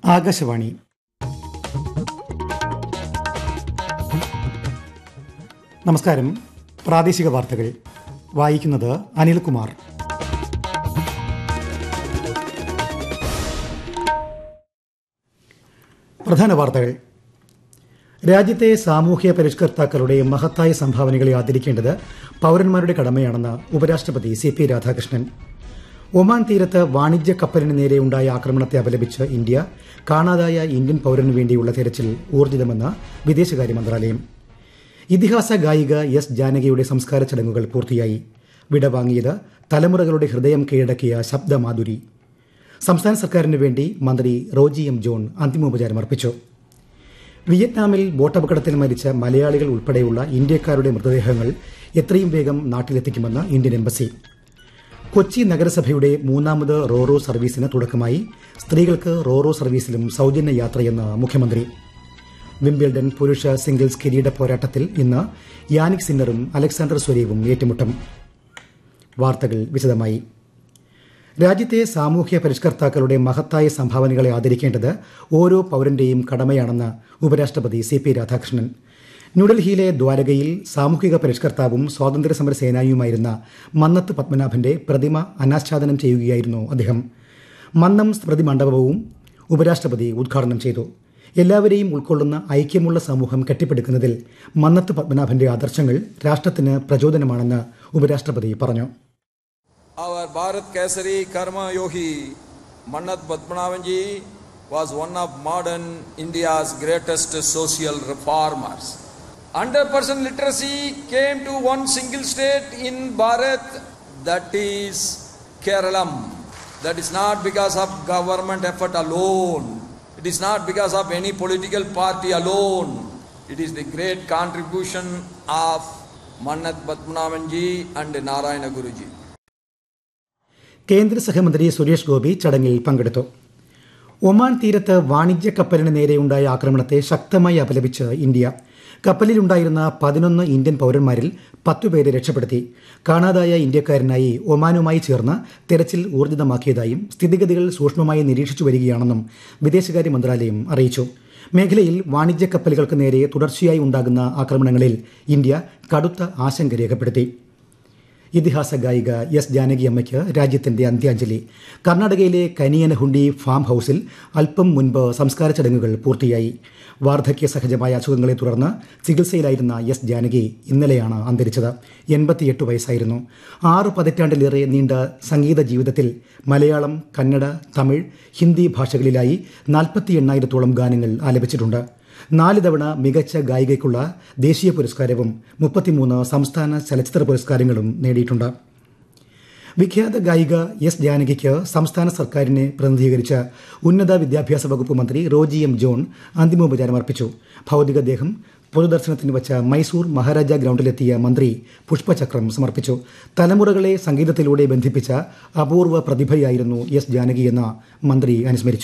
ആകാശവാണി നമസ്കാരം പ്രാദേശിക വാർത്തകൾ വായിക്കുന്നത് അനിൽകുമാർ പ്രധാന വാർത്തകൾ രാജ്യത്തെ സാമൂഹ്യ പരിഷ്കർത്താക്കളുടെ മഹത്തായ സംഭാവനകളെ ആദരിക്കേണ്ടത് പൌരന്മാരുടെ കടമയാണെന്ന് ഉപരാഷ്ട്രപതി സി പി രാധാകൃഷ്ണൻ ഒമാൻ തീരത്ത് വാണിജ്യ കപ്പലിന് നേരെ ഉണ്ടായ ആക്രമണത്തെ അപലപിച്ച് ഇന്ത്യ കാണാതായ ഇന്ത്യൻ പൌരനു വേണ്ടിയുള്ള തെരച്ചിൽ ഊർജിതമെന്ന് വിദേശകാര്യ മന്ത്രാലയം ഇതിഹാസ ഗായിക എസ് ജാനകിയുടെ സംസ്കാര ചടങ്ങുകൾ പൂർത്തിയായി വിടവാങ്ങിയത് തലമുറകളുടെ ഹൃദയം കീഴടക്കിയ ശബ്ദമാധുരി സംസ്ഥാന സർക്കാരിന് വേണ്ടി മന്ത്രി റോജി എം ജോൺ അന്തിമോപചാരം അർപ്പിച്ചു വിയറ്റ്നാമിൽ ബോട്ടപകടത്തിൽ മരിച്ച മലയാളികൾ ഉൾപ്പെടെയുള്ള ഇന്ത്യക്കാരുടെ മൃതദേഹങ്ങൾ എത്രയും വേഗം നാട്ടിലെത്തിക്കുമെന്ന് ഇന്ത്യൻ എംബസി കൊച്ചി നഗരസഭയുടെ മൂന്നാമത് റോറോ സർവീസിന് തുടക്കമായി സ്ത്രീകൾക്ക് റോറോ സർവീസിലും സൌജന്യ യാത്രയെന്ന് മുഖ്യമന്ത്രി വിംബിൾഡൺ പുരുഷ സിംഗിൾസ് കിരീട പോരാട്ടത്തിൽ ഇന്ന് യാനിക് സിന്നറും അലക്സാണ്ടർ സ്വരേവും ഏറ്റുമുട്ടും വാർത്തകൾ വിശദമായി രാജ്യത്തെ സാമൂഹ്യ പരിഷ്കർത്താക്കളുടെ മഹത്തായ സംഭാവനകളെ ആദരിക്കേണ്ടത് ഓരോ പൌരന്റെയും കടമയാണെന്ന് ഉപരാഷ്ട്രപതി സി പി രാധാകൃഷ്ണൻ ന്യൂഡൽഹിയിലെ ദ്വാരകയിൽ സാമൂഹിക പരിഷ്കർത്താവും സ്വാതന്ത്ര്യസമര സേനാനിയുമായിരുന്ന മന്നത്ത് പത്മനാഭന്റെ പ്രതിമ അനാച്ഛാദനം ചെയ്യുകയായിരുന്നു അദ്ദേഹം മന്നം സ്മൃതി മണ്ഡപവും ഉപരാഷ്ട്രപതി ഉദ്ഘാടനം ചെയ്തു എല്ലാവരെയും ഉൾക്കൊള്ളുന്ന ഐക്യമുള്ള സമൂഹം കെട്ടിപ്പടുക്കുന്നതിൽ മന്നത്ത് പത്മനാഭന്റെ ആദർശങ്ങൾ രാഷ്ട്രത്തിന് പ്രചോദനമാണെന്ന് ഉപരാഷ്ട്രപതി പറഞ്ഞു Our Bharat Kesari Karma Yogi Mannat Padmanavanji was one of modern India's greatest social reformers. 100% literacy came to one single state in Bharat, that is Keralam. That is not because of government effort alone. It is not because of any political party alone. It is the great contribution of Mannat Padmanavanji and Narayana Guruji. കേന്ദ്ര സഹമന്ത്രി സുരേഷ് ഗോപി ചടങ്ങിൽ പങ്കെടുത്തു Oman തീരത്ത് വാണിജ്യ കപ്പലിന് നേരെയുണ്ടായ ആക്രമണത്തെ ശക്തമായി അപലപിച്ച് ഇന്ത്യ കപ്പലിലുണ്ടായിരുന്ന പതിനൊന്ന് ഇന്ത്യൻ പൌരന്മാരിൽ പത്തുപേരെ രക്ഷപ്പെടുത്തി കാണാതായ ഇന്ത്യക്കാരനായി ഒമാനുമായി ചേർന്ന് തെരച്ചിൽ ഊർജിതമാക്കിയതായും സ്ഥിതിഗതികൾ സൂക്ഷ്മമായി നിരീക്ഷിച്ചു വരികയാണെന്നും വിദേശകാര്യ മന്ത്രാലയം അറിയിച്ചു മേഖലയിൽ വാണിജ്യ കപ്പലുകൾക്ക് നേരെ തുടർച്ചയായി ഉണ്ടാകുന്ന ആക്രമണങ്ങളിൽ ഇന്ത്യ കടുത്ത ആശങ്ക രേഖപ്പെടുത്തി ഇതിഹാസ ഗായിക എസ് ജാനകി അമ്മയ്ക്ക് രാജ്യത്തിന്റെ അന്ത്യാഞ്ജലി കർണാടകയിലെ കനിയനഹുണ്ടി ഫാം ഹൌസിൽ അല്പം മുൻപ് സംസ്കാര ചടങ്ങുകൾ പൂർത്തിയായി വാർദ്ധക്യ സഹജമായ അസുഖങ്ങളെ തുടർന്ന് ചികിത്സയിലായിരുന്ന എസ് ജാനകി ഇന്നലെയാണ് അന്തരിച്ചത് എൺപത്തിയെട്ട് വയസ്സായിരുന്നു ആറ് പതിറ്റാണ്ടിലേറെ നീണ്ട സംഗീത ജീവിതത്തിൽ മലയാളം കന്നഡ തമിഴ് ഹിന്ദി ഭാഷകളിലായി നാൽപ്പത്തി എണ്ണായിരത്തോളം ഗാനങ്ങൾ ആലപിച്ചിട്ടുണ്ട് നാല് തവണ മികച്ച ഗായികയ്ക്കുള്ള ദേശീയ പുരസ്കാരവും മുപ്പത്തിമൂന്ന് സംസ്ഥാന ചലച്ചിത്ര പുരസ്കാരങ്ങളും നേടിയിട്ടുണ്ട് വിഖ്യാത ഗായിക എസ് ജാനകിക്ക് സംസ്ഥാന സർക്കാരിനെ പ്രതിനിധീകരിച്ച ഉന്നത വിദ്യാഭ്യാസ വകുപ്പ് മന്ത്രി റോജി എം ജോൺ അന്തിമോപചാരം അർപ്പിച്ചു ഭൗതികദേഹം പൊതുദർശനത്തിന് വച്ച മൈസൂർ മഹാരാജ ഗ്രൗണ്ടിലെത്തിയ മന്ത്രി പുഷ്പചക്രം സമർപ്പിച്ചു തലമുറകളെ സംഗീതത്തിലൂടെ ബന്ധിപ്പിച്ച അപൂർവ പ്രതിഭയായിരുന്നു എസ് ജാനകിയെന്ന് മന്ത്രി അനുസ്മരിച്ചു